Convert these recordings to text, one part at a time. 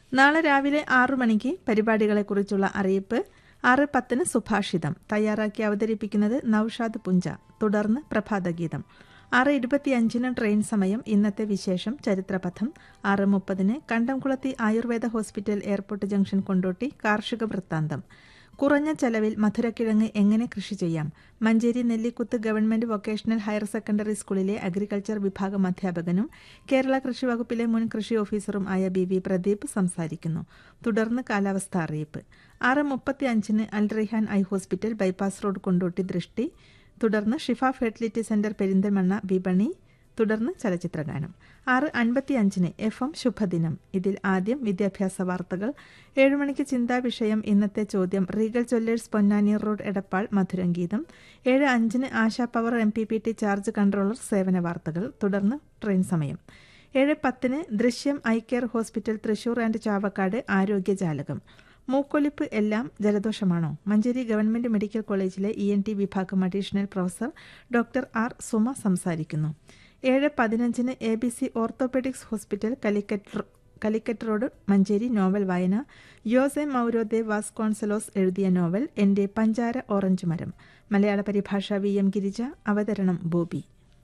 നാളെ രാവിലെ ആറു മണിക്ക് പരിപാടികളെക്കുറിച്ചുള്ള അറിയിപ്പ് ആറ് പത്തിന് സുഭാഷിതം തയ്യാറാക്കി അവതരിപ്പിക്കുന്നത് നൌഷാദ് പുഞ്ച തുടർന്ന് പ്രഭാതഗീതം ആറ് ഇരുപത്തിയഞ്ചിന് ട്രെയിൻ സമയം ഇന്നത്തെ വിശേഷം ചരിത്രപഥം ആറ് മുപ്പതിന് Kandamkulathi Ayurveda hospital airport junction Kondotty കാർഷിക വൃത്താന്തം കുറഞ്ഞ ചെലവിൽ മധുരക്കിഴങ്ങ് എങ്ങനെ കൃഷി ചെയ്യാം Manjeri Nellikuth government vocational higher secondary സ്കൂളിലെ അഗ്രികൾച്ചർ വിഭാഗം അധ്യാപകനും കേരള കൃഷി വകുപ്പിലെ മുൻ കൃഷി ഓഫീസറും ആയ ബി വി പ്രദീപ് സംസാരിക്കുന്നു തുടർന്ന് കാലാവസ്ഥ അറിയിപ്പ് ആറ് മുപ്പത്തി അഞ്ചിന് Al Rehan eye hospital bypass road Kondotty ദൃഷ്ടി തുടർന്ന് ഷിഫ ഫെർട്ടിലിറ്റി സെന്റർ പെരിന്തൽമണ്ണ വിപണി തുടർന്ന് ചലച്ചിത്രഗാനം ആറ് അൻപത്തി അഞ്ചിന് എഫ് എം ശുഭദിനം ഇതിൽ ആദ്യം വിദ്യാഭ്യാസ വാർത്തകൾ ഏഴുമണിക്ക് ചിന്താ വിഷയം ഇന്നത്തെ ചോദ്യം Regal jewellers Ponnani road Edappal മധുരംഗീതം ഏഴ് അഞ്ചിന് Asha power M P P T charge controller സേവന വാർത്തകൾ തുടർന്ന് ട്രെയിൻ സമയം ഏഴ് പത്തിന് ദൃശ്യം eye care hospital Thrissur and Chavakkad ആരോഗ്യജാലകം മൂക്കൊലിപ്പ് എല്ലാം ജലദോഷമാണോ മഞ്ചേരി ഗവൺമെന്റ് മെഡിക്കൽ കോളേജിലെ ഇ എൻ ടി വിഭാഗം additional professor doctor R Suma സംസാരിക്കുന്നു ഏഴ് പതിനഞ്ചിന് A B C orthopaedics hospital Calicut Calicut road Manjeri novel വായന യോസെ മൗരോദെ വാസ്കോൺസലോസ് എഴുതിയ നോവൽ എന്റെ പഞ്ചാര ഓറഞ്ച് മരം മലയാള പരിഭാഷ വി എം ഗിരിജ അവതരണം ബോബി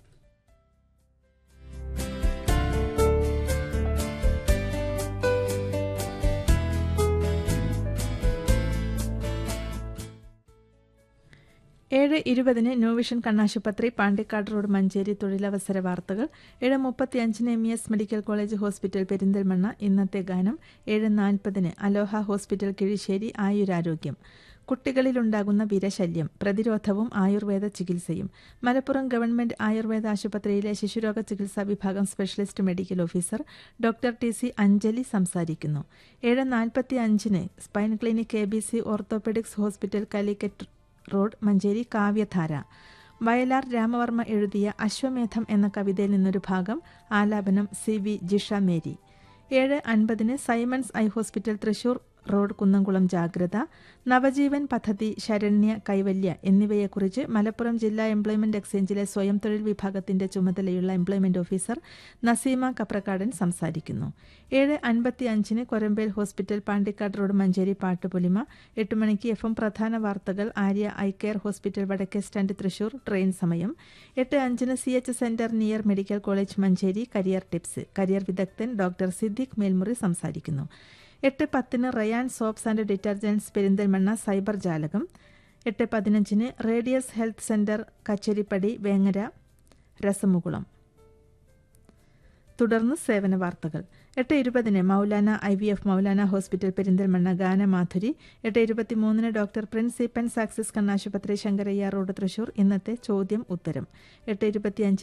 ഏഴ് ഇരുപതിന് ന്യൂവിഷൻ കണ്ണാശുപത്രി പാണ്ടിക്കാട് റോഡ് മഞ്ചേരി തൊഴിലവസര വാർത്തകൾ ഏഴ് മുപ്പത്തിയഞ്ചിന് M E S medical college hospital Perinthalmanna ഇന്നത്തെ ഗാനം ഏഴ് നാൽപ്പതിന് അലോഹ ഹോസ്പിറ്റൽ കിഴിശ്ശേരി ആയുരാരോഗ്യം കുട്ടികളിലുണ്ടാകുന്ന വിരശല്യം പ്രതിരോധവും ആയുർവേദ ചികിത്സയും മലപ്പുറം ഗവൺമെന്റ് ആയുർവേദ ആശുപത്രിയിലെ ശിശുരോഗ ചികിത്സാ വിഭാഗം specialist medical officer doctor T C Anjali സംസാരിക്കുന്നു ഏഴ് നാൽപ്പത്തി അഞ്ചിന് spine clinic A B C orthopaedics hospital Calicut road Manjeri കാവ്യധാര വയലാർ രാമവർമ്മ എഴുതിയ അശ്വമേധം എന്ന കവിതയിൽ നിന്നൊരു ഭാഗം ആലാപനം സി വി ജിഷ മേരി ഏഴ് അൻപതിന് Simons eye hospital Thrissur road Kunnamkulam ജാഗ്രത നവജീവൻ പദ്ധതി ശരണ്യ കൈവല്യ എന്നിവയെക്കുറിച്ച് മലപ്പുറം ജില്ലാ എംപ്ലോയ്മെന്റ് എക്സ്ചേഞ്ചിലെ സ്വയം തൊഴിൽ വിഭാഗത്തിന്റെ ചുമതലയുള്ള എംപ്ലോയ്മെന്റ് ഓഫീസർ നസീമ കപ്രക്കാടൻ സംസാരിക്കുന്നു ഏഴ് അൻപത്തി അഞ്ചിന് കൊരമ്പേൽ ഹോസ്പിറ്റൽ പാണ്ടിക്കാട് റോഡ് മഞ്ചേരി പാട്ടുപൊലിമ എട്ട് മണിക്ക് എഫ് എം പ്രധാന വാർത്തകൾ ആര്യ ഐ കെയർ ഹോസ്പിറ്റൽ വടക്കേ സ്റ്റാൻഡ് തൃശൂർ ട്രെയിൻ സമയം എട്ട് അഞ്ചിന് C H centre near medical college Manjeri career tips career വിദഗ്ധൻ ഡോക്ടർ സിദ്ദിഖ് മേൽമുറി സംസാരിക്കുന്നു എട്ട് പത്തിന് Rayan soaps and detergents Perinthalmanna cyber ജാലകം എട്ട് പതിനഞ്ചിന് radius health centre Kacheripadi Vengara രസമുകുളം തുടർന്ന് സേവന വാർത്തകൾ എട്ട് ഇരുപതിന് Maulana I V F Maulana hospital Perinthalmanna ഗാനമാധുരി എട്ട് ഇരുപത്തിമൂന്നിന് ഡോക്ടർ പ്രിൻസ് സീപ്പൻസ് ആക്സിസ് കണ്ണാശുപത്രി ശങ്കരയ്യ റോഡ് തൃശൂർ ഇന്നത്തെ ചോദ്യം ഉത്തരം എട്ട് ഇരുപത്തിയഞ്ച്